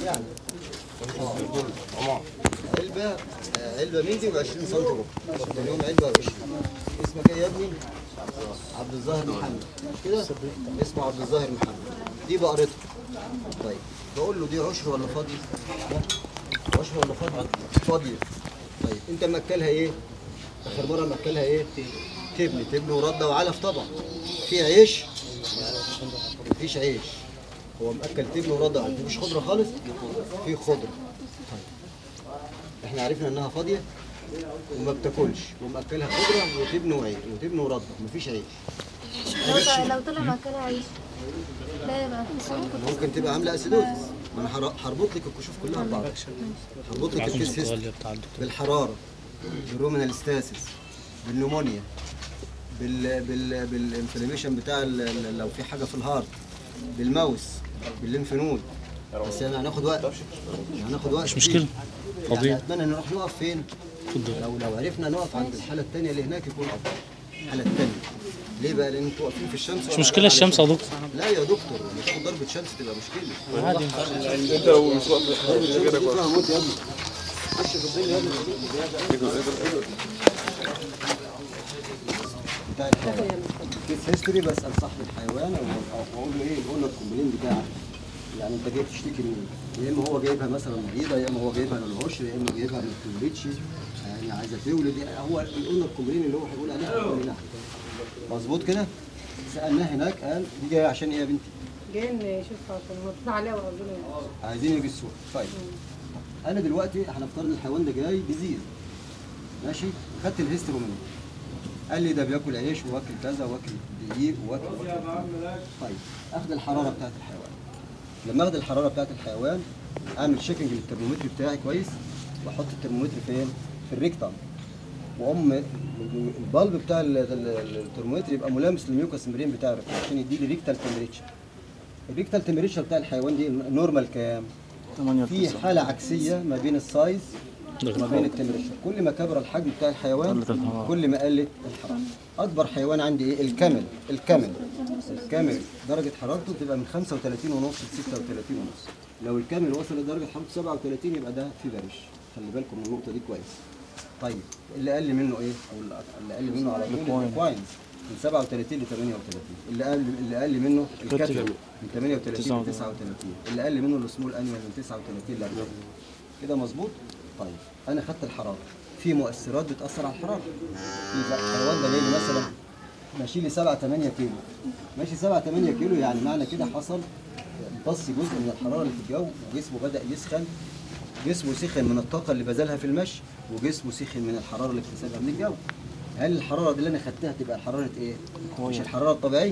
يعني علبة آه، علبة مندي ب 20 سم ربع تاني يوم علبة ب 20 اسمك ايه يا ابني؟ عبد الظاهر محمد مش كده؟ اسمه عبد الظاهر محمد دي بقرته طيب بقول له دي عشر ولا فاضية؟ ها؟ عشر ولا فاضية؟ فاضية طيب انت مأكلها ايه؟ اخر مرة مأكلها ايه؟ تبني تبني ورده وعلف طبعا في عيش؟ مفيش عيش هو مأكل تبن ورده علف مفيش خضرة خالص؟ في خضرة طيب احنا عرفنا انها فاضية وما بتاكلش ومأكلها خضرة وتبن وعيش وتبن ورده مفيش عيش لو طلع لو طلع مكانها عيش لا يبقى ممكن تبقى عامله اسيدوزس ما انا هر- هربط لك الكشوف كلها ببعض هربط لك الكيس هيستوري بالحراره بالرومينال ستاسيس بالنمونيا بال بال بالانفلاميشن بتاع ال- ال- لو في حاجه في الهارت بالماوس بالليمف نود بس يعني هناخد وقت يعني هناخد وقت مش مشكلة. يعني فاضيين. اتمنى نروح نقف فين لو لو عرفنا نقف عند الحاله الثانيه اللي هناك يكون افضل الحاله الثانيه ليه بقى لان انتوا واقفين في الشمس مش مشكلة الشمس يا دكتور لا يا دكتور مش ضربة شمس تبقى مشكلة عادي انت لو مش واقف ضربة شمس دي فيها موت يا ابني خش في الدنيا يا ابني بتاع الحيوان كيس هيستوري بسأل صاحب الحيوان أو أقول له إيه الأونر كومبلين بتاعك يعني أنت جاي تشتكي من يا إما هو جايبها مثلا مريضة يا إما هو جايبها من العشر يا إما جايبها من التوليتش يعني عايزة تولد هو الأونر كومبلين اللي هو هيقول عليها هو اللي نحن. مظبوط كده؟ سألناه هناك قال دي جاية عشان إيه يا بنتي؟ جايين نشوفها نطلع عليها وربنا عايزين يجسوها طيب انا دلوقتي هنفترض ان الحيوان ده جاي ديزيز ماشي خدت الهيستوري منه قال لي ده بياكل عيش واكل كذا واكل دقيق واكل واكل طيب اخد الحراره بتاعت الحيوان لما اخد الحراره بتاعت الحيوان اعمل شيكنج للترمومتر بتاعي كويس واحط الترمومتر فين في الريكتم واقوم البلب بتاع ال- ال- الترمومتر يبقى ملامس للميوكاس ممبرين بتاع الريكتم عشان يدي لي ريكتال تمبريتشر الريكتال تمبريتشر بتاع الحيوان دي النورمال كام؟ في حالة عكسية ما بين السايز وما بين التمبريتشر كل ما كبر الحجم بتاع الحيوان قلت الحرارة. كل ما قلت الحرارة أكبر حيوان عندي إيه؟ الكامل الكامل الكامل درجة حرارته بتبقى من 35 ونص ل 36 ونص لو الكامل وصل لدرجة حرارته 37 يبقى ده في بارش خلي بالكم من النقطة دي كويس طيب اللي اقل منه ايه او اللي اللي اقل منه على طول الكواينز من 37 ل 38 اللي اقل اللي اقل منه الكاتل من 38 ل 39 اللي اقل منه السمول انيمال من 39 ل 40 كده مظبوط طيب انا خدت الحراره في مؤثرات بتاثر على الحراره في بقى الحيوان ده جاي لي مثلا ماشي لي 7 8 كيلو ماشي 7 8 كيلو يعني معنى كده حصل امتص جزء من الحراره اللي في الجو وجسمه بدا يسخن جسمه سخن من الطاقة اللي بذلها في المشي وجسمه سخن من الحرارة اللي اكتسبها من الجو هل الحرارة دي اللي أنا خدتها تبقى حرارة إيه؟ مش الحرارة الطبيعية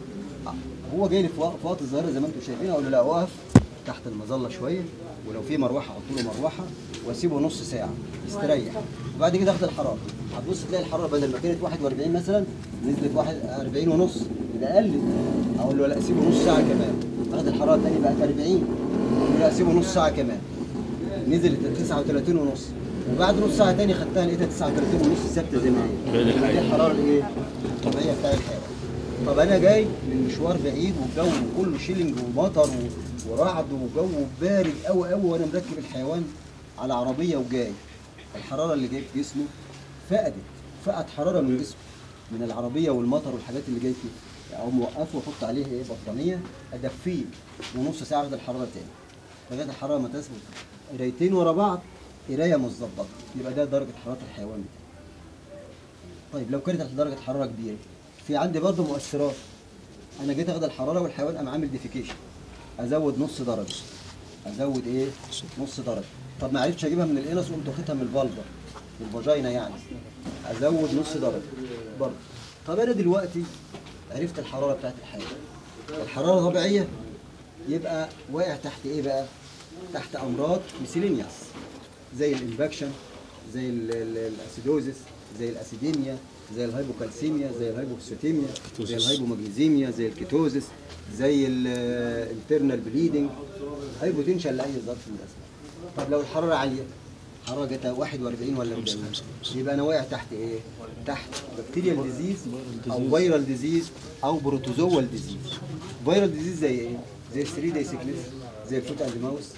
هو جاي لي في وق- في وقت الظاهرة زي ما أنتم شايفين أقول له لا أقف تحت المظلة شوية ولو في مروحة أحط له مروحة وأسيبه نص ساعة يستريح وبعد كده أخد الحرارة هتبص تلاقي الحرارة بدل ما كانت 41 مثلا نزلت 41 ونص يبقى قلت أقول له لا أسيبه نص ساعة كمان أخد الحرارة الثانية بقت 40 أقول له لا أسيبه نص ساعة كمان نزلت 39 ونص وبعد نص ساعه تاني خدتها لقيتها 39 ونص ثابته زي ما هي بين دي الحراره الايه الطبيعيه بتاع الحيوان طب انا جاي من مشوار بعيد والجو كله شيلنج ومطر و- ورعد وجو بارد قوي قوي وانا مركب الحيوان على عربيه وجاي الحراره اللي جايه في جسمه فقدت فقد حراره من جسمه من العربيه والمطر والحاجات اللي جاي فيه اقوم موقفه واحط عليه ايه بطانيه ادفيه ونص ساعه اخد الحراره تاني لغايه الحراره ما تثبت قرايتين ورا بعض قرايه متظبطه يبقى ده درجه حراره الحيوان بتاعي طيب لو كانت درجه حراره كبيره في عندي برضه مؤثرات انا جيت اخد الحراره والحيوان قام عامل ديفيكيشن ازود نص درجه ازود ايه نص درجه طب ما عرفتش اجيبها من الانس قمت واخدها من البلبه من الفاجينا يعني ازود نص درجه برضه طب انا دلوقتي عرفت الحراره بتاعت الحيوان الحراره طبيعيه يبقى واقع تحت ايه بقى تحت امراض ميسيلينياس زي الانفكشن زي ال- ال- الاسيدوزيس زي الاسيديميا زي الهايبوكالسيميا زي الهايبوكسيتيميا زي الهايبومagنيزيميا زي الكيتوزيس زي الانترنال بليدنج هايبوتنشال لاي ظرف من الاسباب طب لو الحراره عاليه حراره جت 41 ولا 40 يبقى انا واقع تحت ايه؟ تحت بكتيريال ديزيز او فيرال ديزيز او بروتوزوال ديزيز فيرال ديزيز زي ايه؟ زي الثري داي سيكلس زي الفوت اند ماوس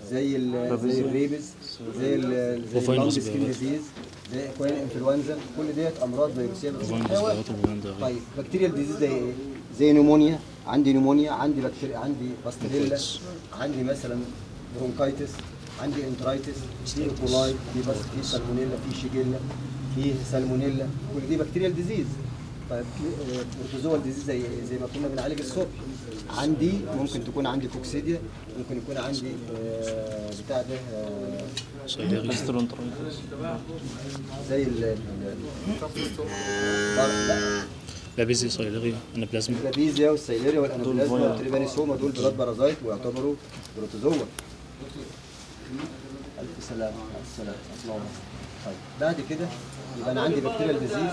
زي ال زي الريبس زي ال زي وفين اللونج أصبح سكين بقى؟ ديزيز زي اكوين انفلونزا كل ديت امراض فيروسيه بتصيب وفين الحيوان أصبحت وفين ده؟ طيب بكتيريال ديزيز زي ايه؟ زي نيمونيا عندي نيمونيا عندي بكتيريا عندي باستريلا عندي مثلا برونكايتس عندي انترايتس في ايكولاي في بس في سالمونيلا في شيجيلا في سالمونيلا كل دي بكتيريال ديزيز طيب آه، بروتوزوال ديزيز زي زي ما كنا بنعالج الصبح عندي ممكن تكون عندي كوكسيديا ممكن يكون عندي آه، بتاع ده آه، صيدلي زي ال ال- لا، لابيزي صيدلي أنا بلازما الجلابيزيا والسيليريا والانابلازما والتريبانيسوما دول بلاد بارازايت ويعتبروا بروتوزوا الف سلامه مع السلامه الله طيب بعد كده يبقى انا عندي بكتيريال ديزيز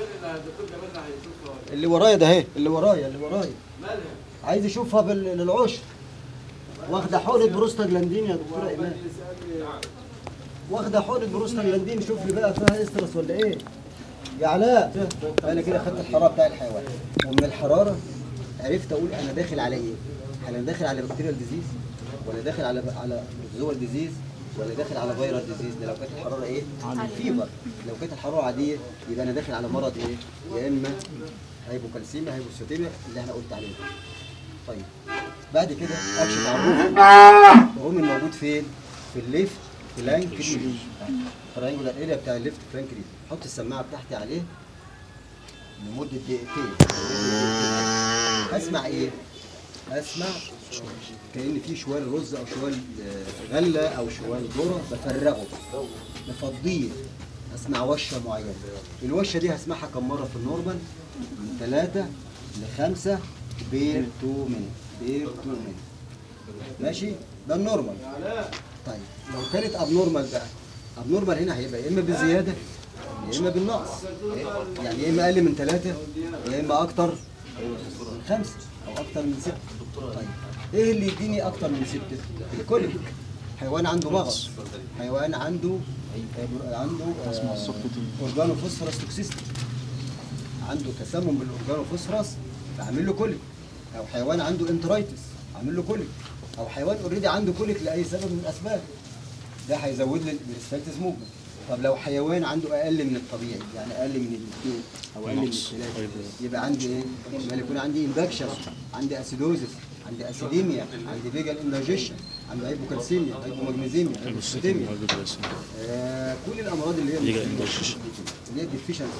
اللي ورايا ده اهي اللي ورايا اللي ورايا عايز اشوفها بال- للعشر واخده حقنه بروستاجلاندين يا دكتوره ايمان واخده حقنه بروستاجلاندين شوف لي بقى فيها استرس ولا ايه يا علاء انا كده خدت الحراره بتاع الحيوان ومن الحراره عرفت اقول انا داخل على ايه هل انا داخل على بكتيريال ديزيز ولا داخل على على بروتوزوال ديزيز ولا داخل على فيروس ديزيز ده لو كانت الحراره ايه فيبر لو كانت الحراره عاديه يبقى انا داخل على مرض ايه يا اما هايبوكالسيميا هايبوسيتيميا اللي انا قلت عليه ده. طيب بعد كده اكشف على الروم الروم الموجود فين في الليفت فلانك ريف الترينجولار اريا بتاع الليفت فلانك ريف حط السماعه بتاعتي عليه لمده دقيقتين اسمع ايه اسمع كأن في شوال رز او شوال آه، غله او شوال ذره بفرغه بفضيه اسمع وشه معينه الوشه دي هسمعها كم مره في النورمال من ثلاثه لخمسه بير تو مينت بير تو مينت ماشي ده النورمال طيب لو كانت ابنورمال بقى ابنورمال هنا هيبقى يا اما بالزياده يا اما بالنقص يعني يا اما اقل من ثلاثه يا اما اكتر من خمسه او اكتر من سته طيب ايه اللي يديني اكتر من سته؟ الكوليك حيوان عنده مغص حيوان عنده عنده اورجانو فوسفورس توكسيستي عنده تسمم بالاورجانو فوسفورس بعمل له كوليك او حيوان عنده انترايتس عامل له كوليك او حيوان اوريدي عنده كوليك لاي سبب من الاسباب ده هيزود لي الاسفلتس موفمنت طب لو حيوان عنده اقل من الطبيعي يعني اقل من الاثنين او اقل من نقص. الثلاثه يبقى عندي ايه؟ احتمال يكون عندي انفكشن عندي اسيدوزس عندي اسيديميا عندي فيجال اندايجيشن عندي هايبوكالسيميا هايبومagnesemia هايبوسيتيميا آه كل الامراض اللي هي Legal indigestion. اللي هي الديفيشنسي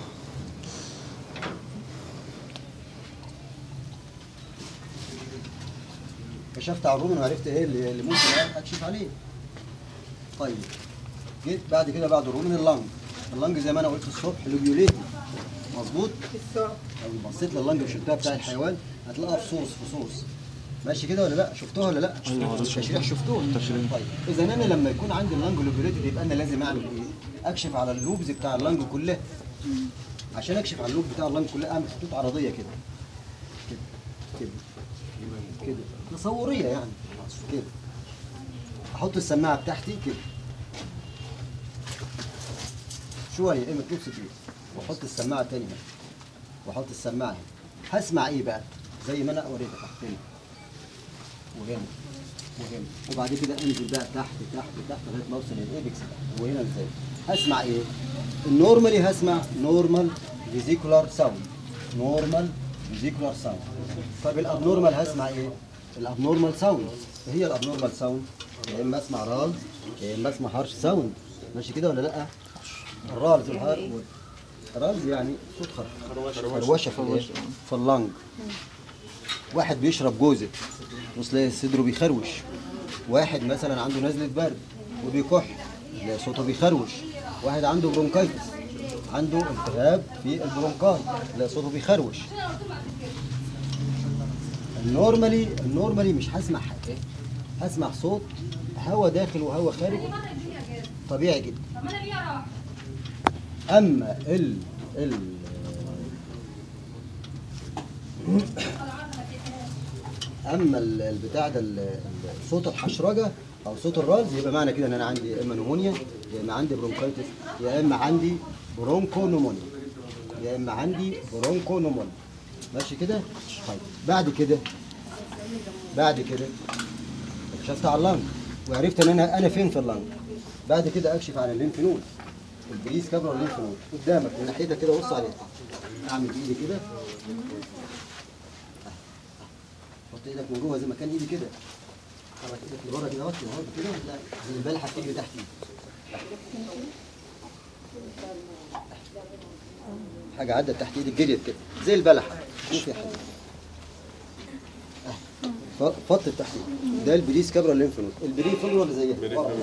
كشفت على الرومن وعرفت ايه اللي اللي ممكن اكشف عليه طيب جيت بعد كده بعد الرومن اللنج اللنج زي ما انا قلت الصبح لوبيوليتي مظبوط الصعب لو بصيت لللنج وشلتها بتاع الحيوان هتلاقيها فصوص فصوص ماشي كده ولا لا شفتوها ولا لا التشريح شفتوه طيب اذا انا لما يكون عندي اللنج لوبيوليتد يبقى انا لازم اعمل ايه اكشف على اللوبز بتاع اللنج كلها عشان اكشف على اللوب بتاع اللنج كلها اعمل خطوط عرضيه كده كده كده كده تصوريه يعني كده احط السماعه بتاعتي كده شويه ايه مطلوب كده واحط السماعه تاني هنا واحط السماعه هنا هسمع ايه بقى زي ما انا اوريك تحت هنا وهنا وهنا وبعد كده انزل بقى تحت تحت تحت لغايه ما اوصل للايبكس وهنا ازاي هسمع ايه النورمالي هسمع نورمال فيزيكولار ساوند نورمال فيزيكولار ساوند طب الابنورمال هسمع ايه الابنورمال ساوند هي الابنورمال ساوند يا اما اسمع رالز يا اما اسمع هارش ساوند ماشي كده ولا لا الرالز والهار رالز يعني صوت خر- خروشه في الايه في اللنج واحد بيشرب جوزة وتلاقي صدره بيخروش واحد مثلا عنده نزلة برد وبيكح تلاقي صوته بيخروش واحد عنده برونكايتس عنده التهاب في البرونكاي تلاقي صوته بيخروش النورمالي النورمالي مش هسمع حاجة هسمع صوت هوا داخل وهوا خارج طبيعي جدا اما ال ال اما ال- البتاع ده ال- ال- صوت الحشرجه او صوت الرالز يبقى معنى كده ان انا عندي يا اما نمونيا يا اما عندي برونكايتس يا اما عندي برونكو نمونيا يا اما عندي برونكو نمونيا ماشي كده طيب بعد كده بعد كده كشفت على اللنج وعرفت ان انا انا فين في اللنج بعد كده اكشف على الليمف نود البريس كابرا والليمف نود قدامك من ناحيتها كده بص عليها اعمل بايدي كده حط ايدك من جوه زي ما كان ايدي كده حرك ايدك لبره كده اهوت كده اهوت كده هتلاقي زي البلحه بتجري تحت ايدك حاجه عدت تحت ايدك جريت كده زي البلحه شوف يا حبيبي ف- فط تحت ايدك ده البريس كابرا الليمف نود البري فلو اللي زيها ورا.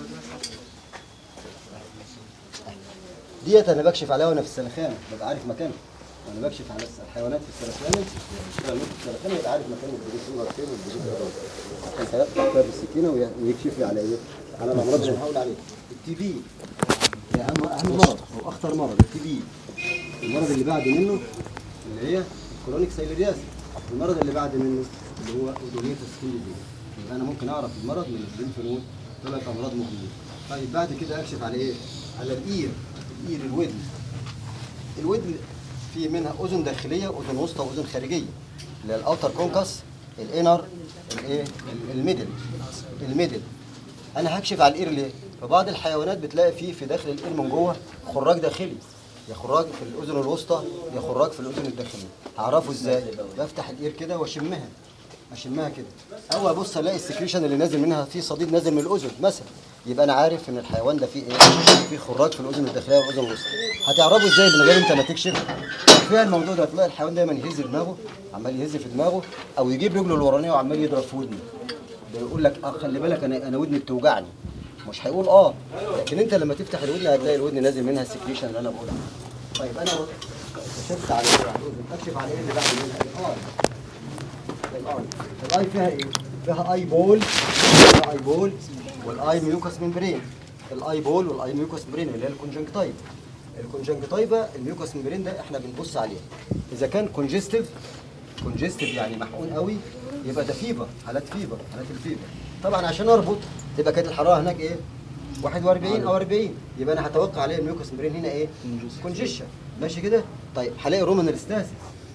ديت انا بكشف عليها وانا في السلخانه ببقى عارف مكانها وانا بكشف على الحيوانات في السلخانه الحيوانات في السلخانه يبقى عارف مكان البريس فلو فين والبريس فلو فين عشان يقطع بالسكينه وي- ويكشف لي على ايه؟ على الامراض اللي بحاول عليها التي بي ده اهم اهم مرض او اخطر مرض التي بي المرض اللي بعد منه اللي هي كرونيك سايلرياس المرض اللي بعد منه اللي هو اودونيتس سكين ديزيز يبقى انا ممكن اعرف المرض من الليمف نود ثلاث امراض مهمه طيب بعد كده اكشف على ايه؟ على الاير الاير الودن الودن في منها اذن داخليه واذن وسطى واذن خارجيه اللي هي الاوتر كونكس الانر الايه الميدل الميدل انا هكشف على الاير ليه في بعض الحيوانات بتلاقي فيه في داخل الاير من جوه خراج داخلي يا خراج في الاذن الوسطى يا خراج في الاذن الداخليه هعرفه ازاي بفتح الاير كده واشمها اشمها كده اول ابص الاقي السكريشن اللي نازل منها فيه صديد نازل من الاذن مثلا يبقى انا عارف ان الحيوان ده فيه ايه فيه خراج في الاذن الداخليه والاذن الوسطى هتعرفه ازاي من غير انت ما تكشف فيها الموضوع ده تلاقي الحيوان دايما يهز دماغه عمال يهز في دماغه او يجيب رجله الورانيه وعمال يضرب في ودنه ده يقول لك آه خلي بالك انا انا ودني بتوجعني مش هيقول اه لكن انت لما تفتح الودن هتلاقي الودن نازل منها السكريشن اللي انا بقولها طيب انا كشفت على ايه على الاذن اكشف على ايه اللي بعد منها الاي الاي الاي فيها ايه فيها اي بول فيها اي بول والاي ميوكس ممبرين الاي بول والاي ميوكس ممبرين اللي هي الكونجنكتايف الكونجنكتايفا الميوكس ممبرين ده احنا بنبص عليه اذا كان كونجستيف كونجستيف يعني محقون قوي يبقى ده فيبر حالات فيبر حالات الفيبر طبعا عشان اربط تبقى كانت الحراره هناك ايه 41 او 40 يبقى انا هتوقع عليه الميوكس ممبرين هنا ايه كونجيشن ماشي كده طيب هلاقي رومان ستاسيس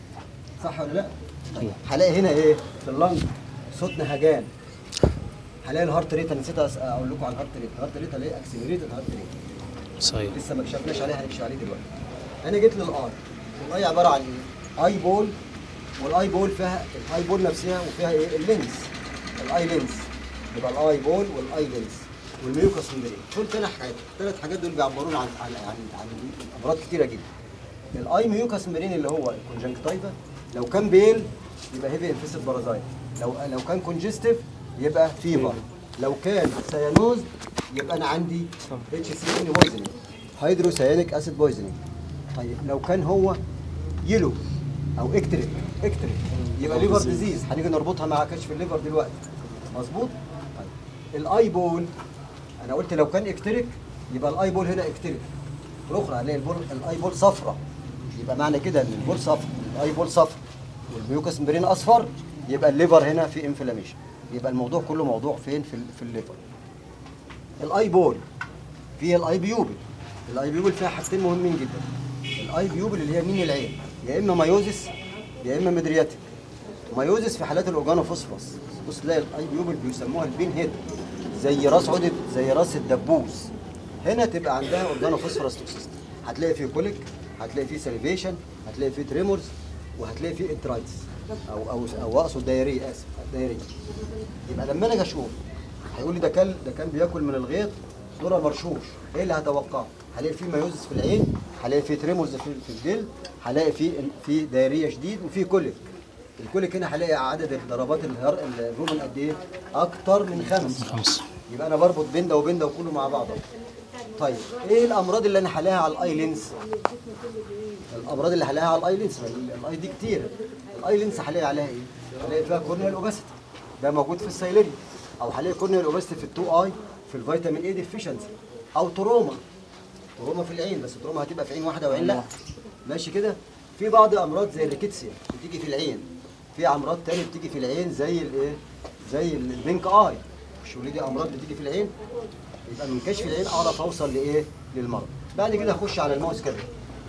صح ولا لا طيب هلاقي هنا ايه في اللنج صوت نهجان هلاقي الهارت ريت انا نسيت أس- اقول لكم على الهارت ريت الهارت ريت هلاقي اكسلريتد هارت ريت صحيح لسه ما كشفناش عليه هنكشف عليه دلوقتي انا جيت للاي الاي عباره عن ايه اي بول والاي بول فيها الاي بول نفسها وفيها ايه اللينس الاي لينس يبقى الاي بول والاي لينس والميوكس ممبرين دول ثلاث حاجات الثلاث حاجات دول بيعبرونا عن عن عن, عن امراض كتيره جدا الاي ميوكس ممبرين اللي هو الكونجنكتيفا لو كان بيل يبقى هيفي انفيسد بارازايت لو لو كان كونجستيف يبقى فيفر لو كان سيانوز يبقى انا عندي اتش سي ان بويزنينج هيدروسيانيك اسيد بويزنينج طيب لو كان هو يلو او اكتريك اكتريك يبقى ليفر ديزيز هنيجي نربطها مع كشف الليفر دلوقتي مظبوط طيب الاي بول انا قلت لو كان اكتريك يبقى الاي بول هنا اكتريك الاخرى هنلاقي البول الاي بول صفرة يبقى معنى كده ان البول صفر الاي بول صفر والميوكس مبرين اصفر يبقى الليفر هنا في انفلاميشن يبقى الموضوع كله موضوع فين في, ال- في الليفر الاي بول فيها الاي بيوبل الاي بيوبل فيها حاجتين مهمين جدا الاي بيوبل اللي هي مين العين يا اما مايوزس يا اما مدرياتيك مايوزس في حالات الاورجانوفوسفوس بص تلاقي الاي بيوبل بيسموها البين هيد زي راس عدد زي راس الدبوس هنا تبقى عندها اورجانوفوسفورس توكسيستي هتلاقي فيه كوليك هتلاقي فيه ساليفيشن هتلاقي فيه تريمورز وهتلاقي فيه انترايتس او او او اقصد دايريه اسف دايريه يبقى لما انا اجي اشوف هيقول لي ده كان ده كان بياكل من الغيط ذره مرشوش ايه اللي هتوقعه؟ هلاقي فيه مايوزس في العين هلاقي فيه تريموز في في الجلد هلاقي فيه في دايريه شديد وفي كوليك الكوليك هنا هلاقي عدد ضربات الهر الرومن قد ايه؟ اكتر من خمس خمسة يبقى انا بربط بين ده وبين ده وكله مع بعضه طيب ايه الامراض اللي انا هلاقيها على الاي لينس الامراض اللي هلاقيها على الاي لينس الاي دي كتير الاي لينس هلاقي عليها ايه هلاقي فيها كورنيال اوباسيتي ده موجود في السيلري او هلاقي كورنيال اوباسيتي في التو اي في الفيتامين اي ديفيشنسي او تروما تروما في العين بس التروما هتبقى في عين واحده وعين لا ماشي كده في بعض امراض زي الريكيتسيا بتيجي في العين في امراض تانية بتيجي في العين زي الايه زي البينك اي مش دي امراض بتيجي في العين يبقى من كشف العين اعرف اوصل لايه للمرض بعد كده اخش على الماوس كده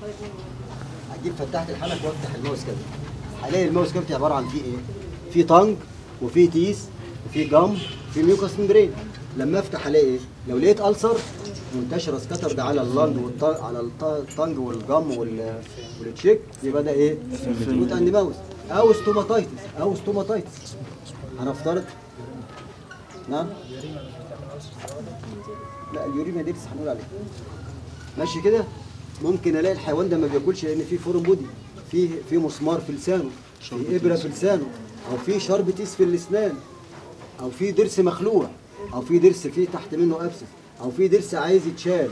اجيب فتحت الحنك وافتح الماوس كده هلاقي الماوس كده عباره عن فيه ايه في تانج وفي تيس وفي جام وفي ميوكس ممبرين لما افتح الاقي ايه لو لقيت ألسر منتشره سكاترد على اللنج والط... على الط- الطنج والجم وال... والتشيك يبقى ده ايه فلوت اند ماوس او ستوماتايتس او ستوماتايتس هنفترض نعم لا اليوريميا دي هنقول عليها ماشي كده ممكن الاقي الحيوان ده ما بياكلش لان فيه فورم بودي فيه في مسمار في لسانه في ابره في لسانه او في شرب تيس في الاسنان او في ضرس مخلوع او في ضرس فيه تحت منه ابسس او في ضرس عايز يتشال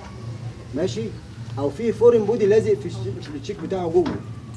ماشي او في فورم بودي لازق في الش- في التشيك بتاعه جوه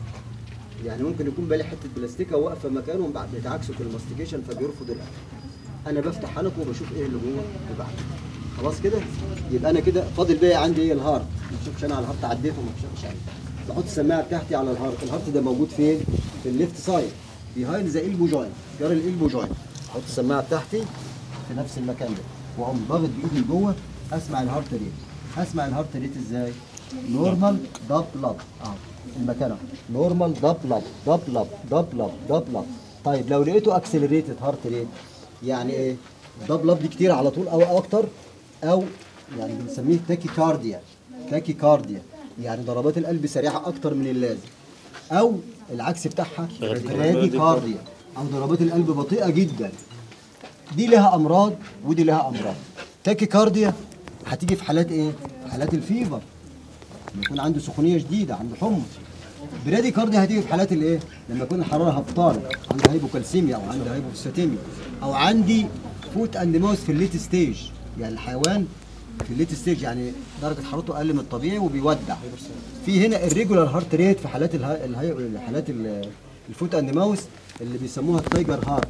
يعني ممكن يكون بالي حته بلاستيكه واقفه مكانه وبعد بيتعكسوا في الماستيكيشن فبيرفض الاكل انا بفتح حنكه وبشوف ايه اللي جوه وبعد خلاص كده يبقى انا كده فاضل بقى عندي ايه الهارت ما تشوفش انا على الهارت عديته وما تشوفش عليه بحط السماعه بتاعتي على الهارت الهارت ده موجود فين في الليفت سايد بيهايند ذا البو جوينت جار الالبو جوينت احط السماعه بتاعتي في نفس المكان ده واقوم ضاغط بايدي لجوه اسمع الهارت ريت اسمع الهارت ريت ازاي نورمال دب لب اهو المكان اهو نورمال دب لب دب لب دب لب دب لب طيب لو لقيته اكسلريتد هارت ريت يعني ايه دب لب دي كتير على طول او اكتر او يعني بنسميه تاكي كارديا تاكي كارديا يعني ضربات القلب سريعه اكتر من اللازم او العكس بتاعها رادي كارديا او ضربات القلب بطيئه جدا دي لها امراض ودي لها امراض تاكي كارديا هتيجي في حالات ايه حالات الفيفر لما يكون عنده سخونيه شديده عنده حمى برادي كارديا هتيجي في حالات الايه لما يكون الحراره هبطانه عنده هايبوكالسيميا او عنده هايبوفوسفاتيميا او عندي فوت اند ماوس في الليت ستيج يعني الحيوان في الليت ستيج يعني درجه حرارته اقل من الطبيعي وبيودع في هنا الريجولار هارت ريت في حالات الها... الهاي... حالات ال- الفوت اند ماوس اللي بيسموها التايجر هارت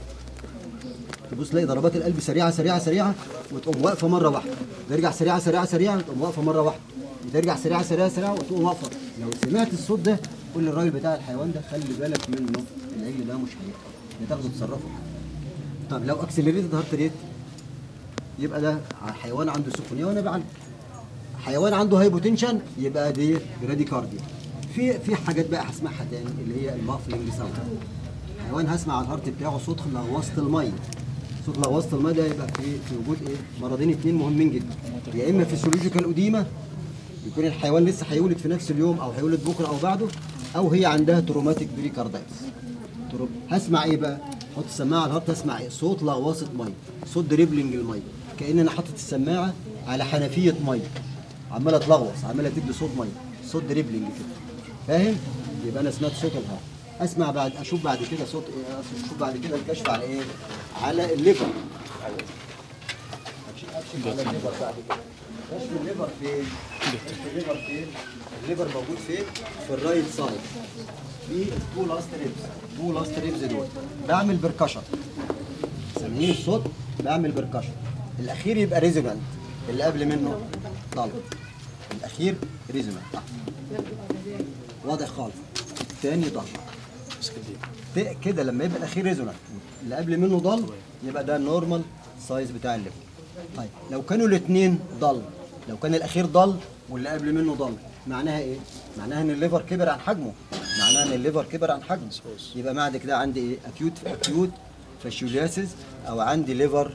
تبص تلاقي ضربات القلب سريعه سريعه سريعه وتقوم واقفه مره واحده ترجع سريعه سريعه سريعه وتقوم واقفه مره واحده ترجع سريعه سريعه سريعه وتقوم واقفه لو سمعت الصوت ده قول للراجل بتاع الحيوان ده خلي بالك منه العجل ده مش هيقف تاخده تصرفه طب لو اكسلريتد هارت ريت يبقى ده حيوان عنده سخونيه وانا بعالجه حيوان عنده هايبوتنشن يبقى دي برادي كارديا في في حاجات بقى هسمعها تاني اللي هي المافلنج ساوند حيوان هسمع على الهارت بتاعه صوت لغوصه الميه صوت لغوصه الميه ده يبقى في في وجود ايه مرضين اتنين مهمين جدا يا اما فيسيولوجيكال اوديما يكون الحيوان لسه هيولد في نفس اليوم او هيولد بكره او بعده او هي عندها تروماتيك بريكاردايتس ترو- هسمع ايه بقى حط السماعه على الهارت اسمع ايه صوت لغوصه ميه صوت دريبلينج الميه كان انا حاطط السماعه على حنفيه ميه عماله تلغوص عماله تدي صوت ميه صوت دريبلينج كده فاهم يبقى انا سمعت صوت الهارت اسمع بعد اشوف بعد كده صوت ايه اشوف بعد كده الكشف على ايه على الليفر اكشف على الليفر بعد كده كشف الليفر فين كشف الليفر فين الليفر موجود فين في الرايت سايد في تو لاست ريبس تو لاست ريبس دول بعمل بركشن سامعين الصوت بعمل بركشن الاخير يبقى ريزونانت اللي قبل منه ضل الاخير ريزونانت واضح خالص الثاني ضل ت- كده لما يبقى الاخير ريزونانت اللي قبل منه ضل يبقى ده النورمال سايز بتاع الليفر طيب لو كانوا الاثنين ضل لو كان الاخير ضل واللي قبل منه ضل معناها ايه معناها ان الليفر كبر عن حجمه معناها ان الليفر كبر عن حجمه يبقى بعد كده عندي ايه اكيوت اكيوت فاشيولياسيس او عندي ليفر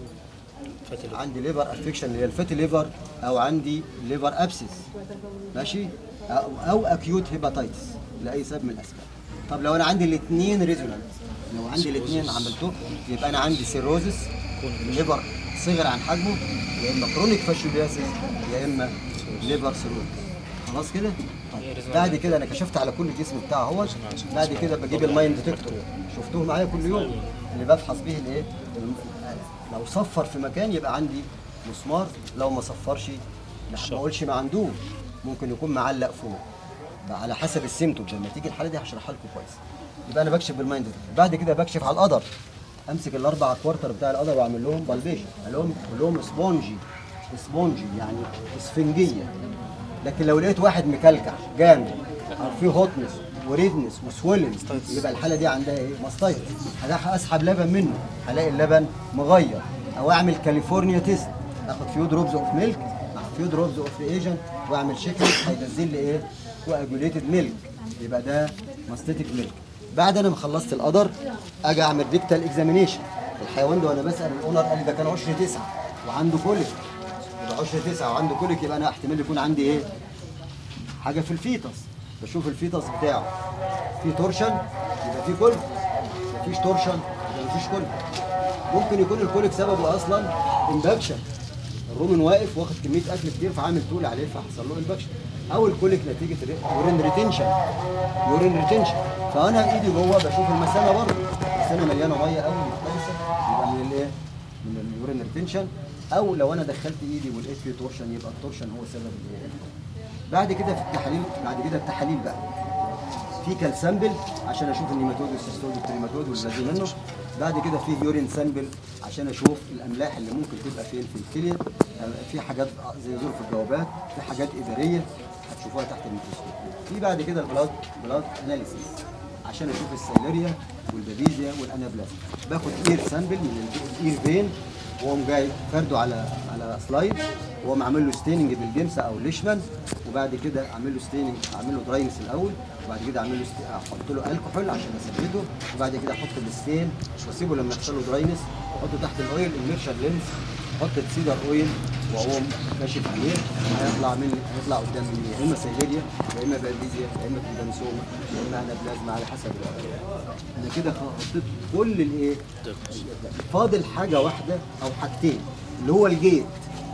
عندي ليفر افكشن اللي هي الفاتي ليفر او عندي ليفر ابسس ماشي او, أو اكيوت هيباتايتس لاي سبب من الاسباب طب لو انا عندي الاثنين ريزونانت لو عندي الاثنين عملته يبقى انا عندي سيروزس الليفر صغر عن حجمه يا اما كرونيك فاشيولياسيس يا اما ليفر سيروز خلاص كده طيب بعد كده انا كشفت على كل الجسم بتاعه اهوت بعد كده بجيب الماين ديتكتور شفتوه معايا كل يوم اللي بفحص به الايه الم- لو صفر في مكان يبقى عندي مسمار لو ما صفرش لا ما اقولش ما عندوش ممكن يكون معلق فوق بقى على حسب السيمتومز لما تيجي الحاله دي هشرحها لكم كويس يبقى انا بكشف بالمايند بعد كده بكشف على القدر امسك الاربع كوارتر بتاع القدر واعمل لهم بالبيشن اقول لهم أقول لهم سبونجي سبونجي يعني اسفنجيه لكن لو لقيت واحد مكلكع جامد او فيه هوتنس وريدنس وسويلنج يبقى الحاله دي عندها ايه؟ ماستايتس هروح اسحب لبن منه هلاقي اللبن مغير او اعمل كاليفورنيا تيست اخد فيو دروبز اوف ميلك مع فيو دروبز اوف ايجنت واعمل شيكن هينزل لي ايه؟ كواجوليتد ميلك يبقى ده ماستيتك ميلك بعد انا ما خلصت القدر اجي اعمل ريكتال اكزامينيشن الحيوان ده وانا بسال الاونر قال لي ده كان عشر تسعه وعنده كوليك يبقى عشرة تسعة وعنده كوليك يبقى انا احتمال يكون عندي ايه؟ حاجة في الفيتس بشوف الفيتس بتاعه في تورشن يبقى في كوليك مفيش تورشن يبقى مفيش كوليك ممكن يكون الكوليك سببه اصلا امباكشن الرومن واقف واخد كميه اكل كتير فعامل تول عليه فحصل له امباكشن او الكوليك نتيجه يورين ريتنشن يورين ريتنشن فانا ايدي جوه بشوف المثانه برضه المثانه مليانه ميه قوي مختلسه يبقى من الايه؟ من اليورين ريتنشن او لو انا دخلت ايدي ولقيت فيه تورشن يبقى التورشن هو سبب الايه؟ بعد كده في التحاليل بعد كده التحاليل بقى فيكال سامبل عشان اشوف النيماتود والسيستول والتريماتود والذي منه بعد كده في يورين سامبل عشان اشوف الاملاح اللي ممكن تبقى فين في الكليه آه، في حاجات زي ظروف الجوابات في حاجات اداريه هتشوفوها تحت الميكروسكوب في بعد كده البلاد بلاد اناليسيس عشان اشوف السيليريا والبابيزيا والانابلازم باخد اير سامبل من الاير فين وقوم جاي فرده على على سلايد وقوم عامل له ستيننج بالجمسه او ليشمان وبعد كده اعمل له ستيننج اعمل له دراينس الاول وبعد كده اعمل له ست- احط له الكحول عشان اثبته وبعد كده احط الستين واسيبه لما يحصل له دراينس احطه تحت الاويل الميرشال لينز احط السيدر اويل واقوم كاشف عليه هيطلع مني هيطلع قدام مني يا اما سيليريا يا اما بابيزيا يا اما كوندنسوما يا اما انابلازما على حسب الوضع. انا كده حطيت كل الايه فاضل حاجه واحده او حاجتين اللي هو الجيت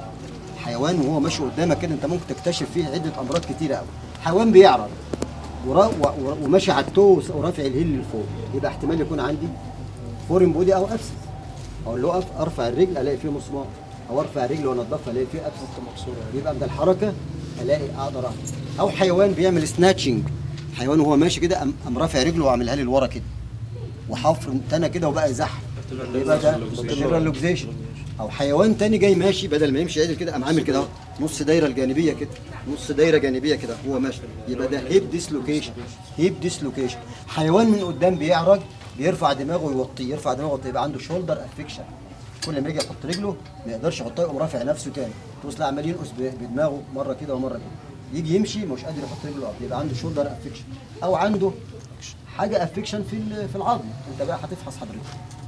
حيوان وهو ماشي قدامك كده انت ممكن تكتشف فيه عده امراض كتيره قوي حيوان بيعرض ورا و- و- وماشي على التو ورافع الهيل لفوق يبقى احتمال يكون عندي فورين بودي او ابسس اقول له اقف ارفع الرجل الاقي فيه مسمار او ارفع الرجل وانضفها الاقي فيه ابسس مكسوره يبقى من الحركه الاقي اقدر أعمل. او حيوان بيعمل سناتشنج حيوان وهو ماشي كده قام قام رافع رجله وعاملها لي لورا كده وحفر تاني كده وبقى زحف يبقى ده lateral luxation. او حيوان تاني جاي ماشي بدل ما يمشي عدل كده قام عامل كده اهو، نص دايره الجانبيه كده نص دايره جانبيه كده هو ماشي يبقى ده هيب ديسلوكيشن هيب ديسلوكيشن حيوان من قدام بيعرج بيرفع دماغه ويوطيه يرفع دماغه ويوطيه يبقى عنده شولدر افكشن كل ما يجي يحط رجله ما يقدرش يحطها يقوم رافع نفسه تاني توصل عمال ينقص ب- بدماغه مره كده ومره كده يجي يمشي مش قادر يحط رجله الارض يبقى عنده شولدر افكشن او عنده حاجه افكشن في ال- في العظم انت بقى هتفحص حضرتك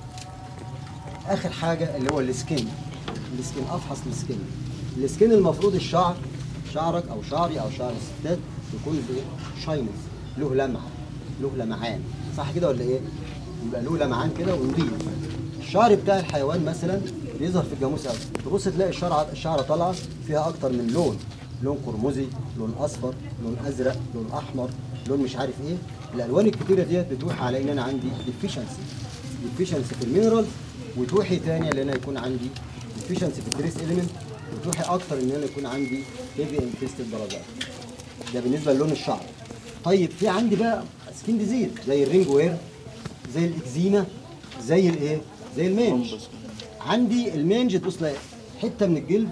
اخر حاجه اللي هو السكين السكين افحص السكين السكين المفروض الشعر شعرك او شعري او شعر الستات يكون شاينز له لمعه له لمعان صح كده ولا ايه يبقى له لمعان كده ونضيف الشعر بتاع الحيوان مثلا بيظهر في الجاموس قوي تبص تلاقي الشعر الشعره طالعه فيها اكتر من لون لون قرمزي لون اصفر لون ازرق لون احمر لون مش عارف ايه الالوان الكتيره ديت بتوحي على ان انا عندي ديفيشنسي ديفيشنسي في المينرال وتوحي تاني ان انا يكون عندي ديفيشنسي في التريس اليمنت وتوحي اكتر ان انا يكون عندي هيفي انفستد درجات ده بالنسبه للون الشعر طيب في عندي بقى سكين ديزيز زي الرينج وير زي الاكزيما زي الايه زي المنج عندي المنج تبص تلاقي حته من الجلد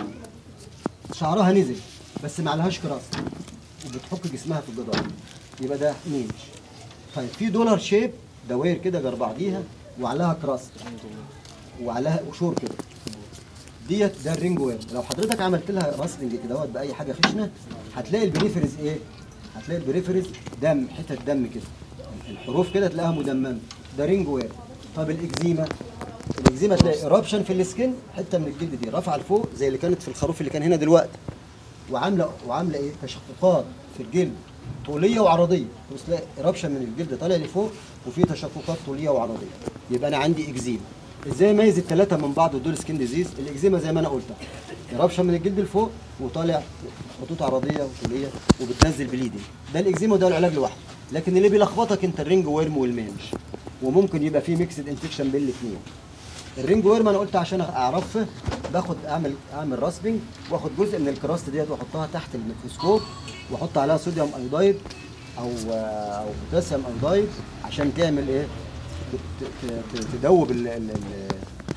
شعرها نزل بس ما عليهاش كراس وبتحك جسمها في الجدار يبقى ده منج طيب في دولار شيب دواير كده جنب بعضيها وعليها كراس وعليها قشور كده ديت ده الرينج وير لو حضرتك عملت لها راسلنج كده اهوت باي حاجه خشنه هتلاقي البريفرز ايه هتلاقي البريفرز دم حتت دم كده الحروف كده تلاقيها مدممه ده رينج وير طب الاكزيما الاكزيما تلاقي ايرابشن في السكن حته من الجلد دي رافعه لفوق زي اللي كانت في الخروف اللي كان هنا دلوقتي وعامله وعامله ايه تشققات في الجلد طوليه وعرضيه بص تلاقي ايرابشن من الجلد طالع لفوق وفي تشققات طوليه وعرضيه يبقى انا عندي اكزيما ازاي اميز الثلاثه من بعض ودول سكين ديزيز الاكزيما زي ما انا قلت ايرابشن من الجلد لفوق وطالع خطوط عرضيه وطوليه وبتنزل بليدنج ده الاكزيما وده العلاج لوحده لكن اللي بيلخبطك انت الرينج ويرم والمانج وممكن يبقى فيه ميكسد انفكشن بين الاثنين الرينج ويرم انا قلت عشان اعرفه باخد اعمل اعمل راسبنج واخد جزء من الكراست ديت واحطها تحت الميكروسكوب واحط عليها صوديوم ايودايد او او بوتاسيوم ايودايد عشان تعمل ايه ت- ت- ت- تدوب ال ال- ال-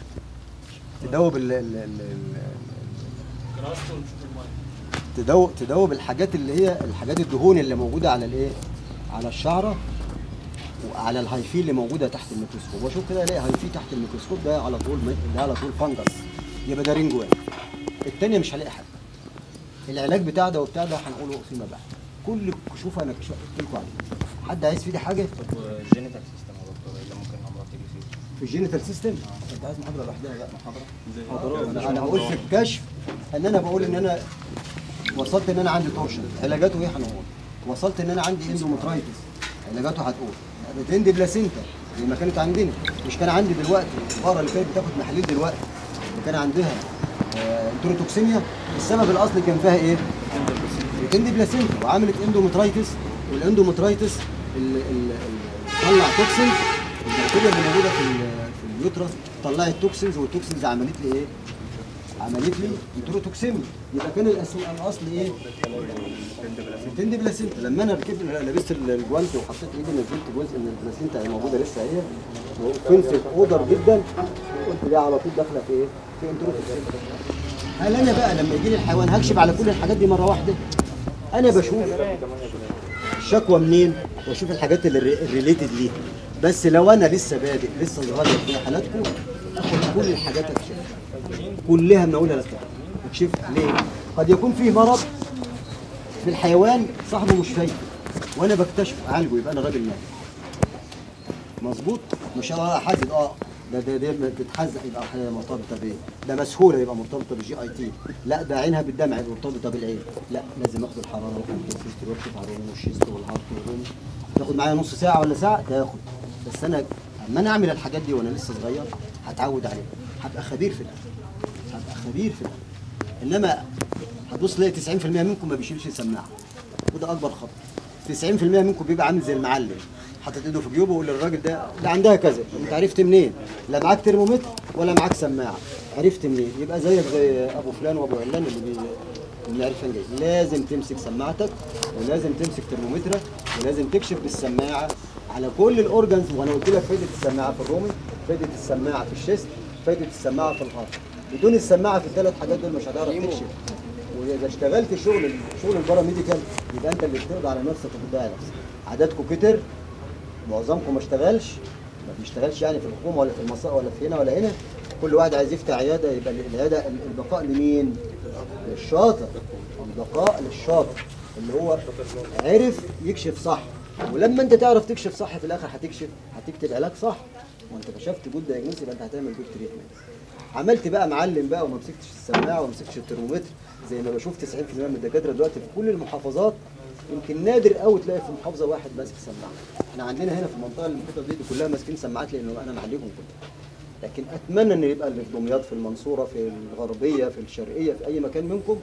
تدوب ال ال- ال- ال- تدوب تدوب الحاجات اللي هي الحاجات الدهون اللي موجوده على الايه على الشعره وعلى الهايفي اللي موجوده تحت الميكروسكوب واشوف كده الاقي هايفي تحت الميكروسكوب ده على طول ده على طول فانجس يبقى ده رينجوان الثانيه مش هلاقي حاجه العلاج بتاع ده وبتاع ده هنقوله فيما بعد كل كشوف انا كشوف قلت لكم عليه حد عايز فيه حاجه الجينيتال سيستم يا دكتور اللي ممكن الامراض تيجي فيه في الجينيتال سيستم انت عايز محاضره لوحدها بقى محاضره انا انا بقول في الكشف ان انا بقول ان انا وصلت ان انا عندي تورشن علاجاته ايه هنقول وصلت ان انا عندي اندومترايتس علاجاته هتقول بتندي بلاسينتا زي ما كانت عندنا مش كان عندي دلوقتي الفاره اللي كانت بتاخد محاليل دلوقتي اللي كان عندها آه، انتروتوكسيميا السبب الاصلي كان فيها ايه؟ بتندي بلاسينتا وعملت اندومترايتس والاندومترايتس ال- ال- ال- طلع توكسينز البكتيريا اللي موجوده في ال- في اليوترس طلعت توكسينز والتوكسينز عملت لي ايه؟ عملت لي انتروتوكسيميا يبقى كان الأس- الاصل ايه؟ بتندي بلاسينتا لما انا ركبت لبست الجوانت وحطيت ايدي نزلت جزء من البلاسينتا هي موجوده لسه اهي وفنسك اوضر جدا قلت دي على طول داخله في ايه؟ في انتروتوكسيميا هل انا بقى لما يجي لي الحيوان هكشف على كل الحاجات دي مره واحده؟ انا بشوف الشكوى منين واشوف الحاجات اللي الريليتد ليها بس لو انا لسه بادئ لسه صغير في حالاتكم اخد كل الحاجات اكشفها كلها من اولها لاخرها اكشفها ليه؟ قد يكون فيه مرض في الحيوان صاحبه مش فايق وانا بكتشفه اعالجه يبقى انا راجل ناجح مظبوط مش اه حاسد اه ده ده ده بتتحزق يبقى حاجة مرتبطه بايه؟ ده مسهوله يبقى مرتبطه بالجي اي تي، لا ده عينها بالدمع يبقى مرتبطه بالعين، لا لازم اخد الحراره واخد الفيست واكشف على الروم والشيست والهارت والروم تاخد معايا نص ساعه ولا ساعه تاخد بس انا اما انا اعمل الحاجات دي وانا لسه صغير هتعود عليها هبقى خبير في الاكل هبقى خبير في الاكل انما هتبص تلاقي 90% منكم ما بيشيلش سماعه وده اكبر خطأ 90% منكم بيبقى عامل زي المعلم حاطط ايده في جيوبه ويقول للراجل ده ده عندها كذا انت عرفت منين؟ لا معاك ترمومتر ولا معاك سماعه عرفت منين؟ يبقى زيك زي ابو فلان وابو علان اللي بي... اللي عرفان جاي لازم تمسك سماعتك ولازم تمسك ترمومترك ولازم تكشف بالسماعه على كل الاورجنز وانا قلت لك فايده السماعه في الرومي فايده السماعه في الشيست فايده السماعه في الهارت بدون السماعه في الثلاث حاجات دول مش هتعرف تكشف واذا اشتغلت شغل شغل البارا ميديكال يبقى انت اللي بتقضي على نفسك وبتضيع نفسك عددكم كتر معظمكم ما اشتغلش ما بيشتغلش يعني في الحكومه ولا في المصائب ولا في هنا ولا هنا كل واحد عايز يفتح عياده يبقى العياده البقاء لمين؟ للشاطر البقاء للشاطر اللي هو عرف يكشف صح ولما انت تعرف تكشف صح في الاخر هتكشف هتكتب علاج صح وانت كشفت جود دايجنوز يبقى انت هتعمل جود تريتمنت عملت بقى معلم بقى وما مسكتش السماعه وما مسكتش الترمومتر زي ما بشوف 90% من الدكاتره دلوقتي في كل المحافظات يمكن نادر قوي تلاقي في محافظه واحد ماسك سماعه احنا عندنا هنا في المنطقه المحيطه دي, دي كلها ماسكين سماعات لان انا معلمهم كلهم لكن اتمنى ان يبقى اللي في دمياط في المنصوره في الغربيه في الشرقيه في اي مكان منكم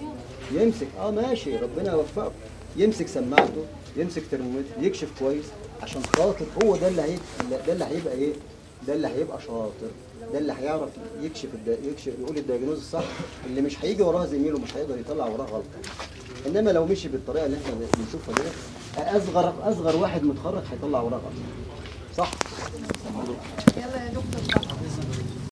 يمسك اه ماشي ربنا يوفقه يمسك سماعته يمسك ترمومتر يكشف كويس عشان خاطر هو ده اللي هيبقى ده اللي هيبقى ايه ده اللي هيبقى شاطر ده اللي هيعرف يكشف الدا... يكشف يقول الدياجنوز الصح اللي مش هيجي وراه زميله مش هيقدر يطلع وراه غلطه انما لو مشي بالطريقه اللي احنا بنشوفها دي اصغر اصغر واحد متخرج هيطلع وراه غلطه صح يلا يا دكتور بقى